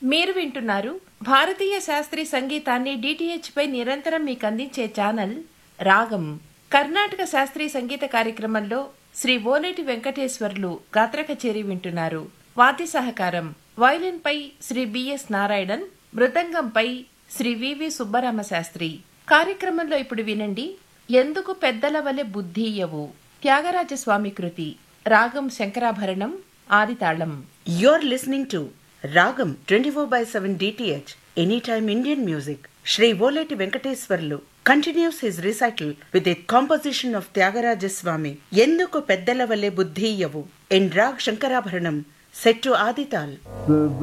మీరు వింటున్నారు భారతీయ శాస్త్రీయ సంగీతాన్ని డిటిహెచ్ పై నిరంతరం మీకు అందించే ఛానల్ రాగం కర్ణాటక శాస్త్రీయ సంగీత కార్యక్రమంలో శ్రీ ఓలేటి వెంకటేశ్వర్లు గాత్ర కచేరీ వింటున్నారు వాద్య సహకారం వయలిన్ పై శ్రీ బిఎస్ నారాయణన్ మృదంగంపై శ్రీ వివి సుబ్బరామ శాస్త్రి కార్యక్రమంలో ఇప్పుడు వినండి ఎందుకు పెద్దల వలె బుద్ధియవు త్యాగరాజస్వామి కృతి రాగం Shankarabharanam ఆదితాళం You're listening to Ragam 24 by 7 DTH, Anytime Indian Music. Shri Voleti Venkateswarlu continues his recital with a composition of Tyagaraja Swami, Yenduku Peddala Vale Buddhiyavu, in Rag Shankarabharanam, set to Adital.